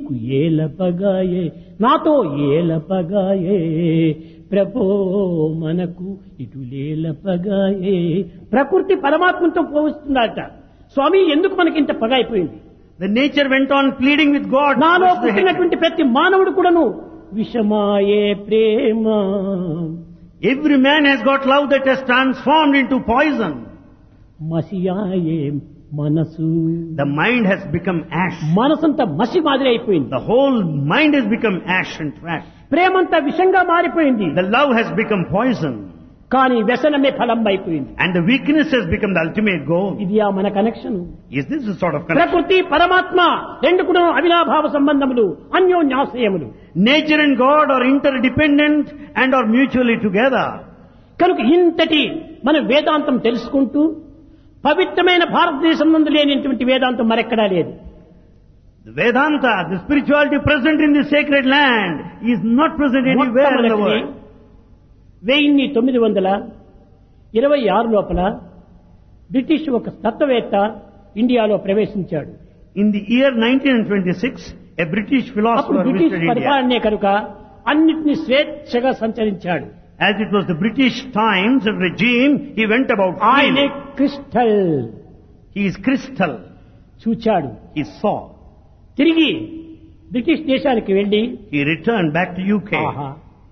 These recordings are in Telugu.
నీకు ఏలపగాయే నాతో ఏలపగాయే ప్రభో మనకు ఇటు లేలపగాయే ప్రకృతి పరమాత్మతో పోవిస్తుందట స్వామి ఎందుకు మనకి ఇంత పగ అయిపోయింది The nature went on pleading with God. నాలో towards the hatred. పుట్టినటువంటి ప్రతి మానవుడు కూడాను విషమాయే ప్రేమ Every man has got love that has transformed into poison. మసియాయే మనసు The mind has become ash. మనసంతా మసి మాదిరి అయిపోయింది The whole mind has become ash and trash. ప్రేమంతా విషంగా మారిపోయింది The love has become poison. కానీ వ్యసనమే ఫలం అయిపోయింది And the weakness has become the ultimate goal. ఇది ఆ మన connection Is this the sort of connection? ప్రకృతి పరమాత్మ రెండు కూడా అవినాభావ సంబంధములు అన్యోన్యాశ్రయములు Nature and God are interdependent and are mutually together. కనుక ఇంతటి మన వేదాంతం తెలుసుకుంటూ పవిత్రమైన భారతదేశం నందు లేనిటువంటి వేదాంతం మరెక్కడా లేదు The Vedanta, the spirituality present in this sacred land is not present anywhere in the మొట్టమొదటిది world. వెయ్యిన్ని తొమ్మిది వందల ఇరవై ఆరు లోపల బ్రిటిష్ ఒక తత్వవేత్త ఇండియాలో ప్రవేశించాడు In the year 1926, a British అప్పుడు philosopher బ్రిటిష్ visited India. పరిపాలనే కనుక అన్నిటినీ స్వేచ్ఛగా సంచరించాడు As it was the British times and regime, he went about ఆయనే freely. Crystal He is crystal. చూచాడు He saw. తిరిగి బ్రిటిష్ దేశానికి వెళ్లి He returned back to UK. ఆహా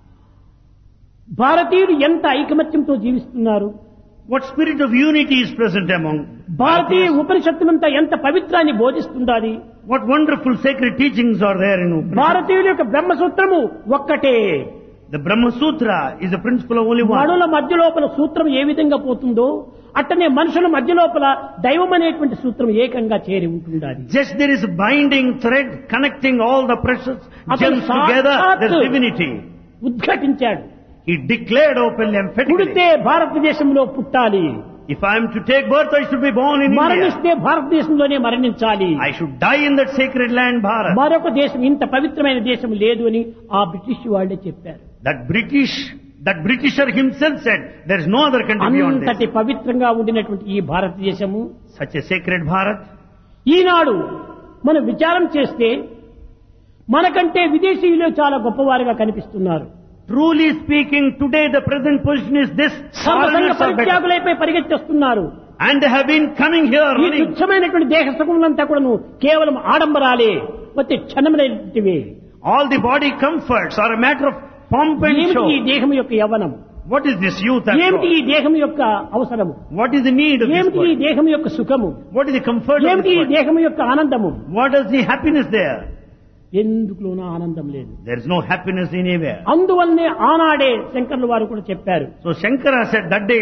భారతీయులు ఎంత ఐకమత్యంతో జీవిస్తున్నారు What spirit of unity is present among Bharatiya Bharatiyas? ఉపనిషత్తులంతా ఎంత పవిత్రాన్ని బోధిస్తుండాలి What wonderful sacred teachings are there in Upanishad? భారతీయుల యొక్క బ్రహ్మసూత్రము ఒక్కటే The Brahma Sutra is the principle of only one. మనుల మధ్య లోపల సూత్రం ఏ విధంగా పోతుందో అట్టనే మనుషుల మధ్య లోపల దైవం అనేటువంటి సూత్రం ఏకంగా చేరి ఉంటుండాలి Just there is a binding thread connecting all the precious అతను gems together. There's సాక్షాత్తు divinity. ఉద్ఘాటించాడు He declared openly, emphatically, పుడితే భారతదేశంలో పుట్టాలి if I am to take birth, I should be born in India. మరణిస్తే భారతదేశంలోనే మరణించాలి I should die in that sacred land, Bharat. మరొక దేశం ఇంత పవిత్రమైన దేశం లేదు అని ఆ బ్రిటిష్ వాళ్ళే చెప్పారు That British, that Britisher himself said, there is no other country beyond అంతటి this. పవిత్రంగా ఉండినటువంటి ఈ భారతదేశము Such a sacred Bharat. ఈనాడు మనం విచారం చేస్తే మనకంటే విదేశీయులు చాలా గొప్పవారుగా కనిపిస్తున్నారు Truly speaking, today the present position is this. సర్వసంగ Foreigners are better. పరిత్యాగులైపై పరిగెత్తేస్తున్నారు And they have been coming here ఈ running. తుచ్చమైనటువంటి దేహ సుఖములంతా కూడాను కేవలం ఆడంబరాలే వచ్చే క్షణమైనటువంటివి All the body comforts are a matter of pomp and ఏమిటి show. ఈ దేహం యొక్క యవ్వనం What is this youth after ఏమిటి all? ఈ దేహం యొక్క అవసరము What is the need of this ఏమిటి ఈ body? దేహం యొక్క సుఖము What is the comfort of ఏమిటి this ఈ body? దేహం యొక్క ఆనందము What is the happiness there? ఎందుకులోనూ ఆనందం లేదు There is no happiness anywhere. అందువల్లనే ఆనాడే శంకర్ల వారు కూడా చెప్పారు So Shankara said that day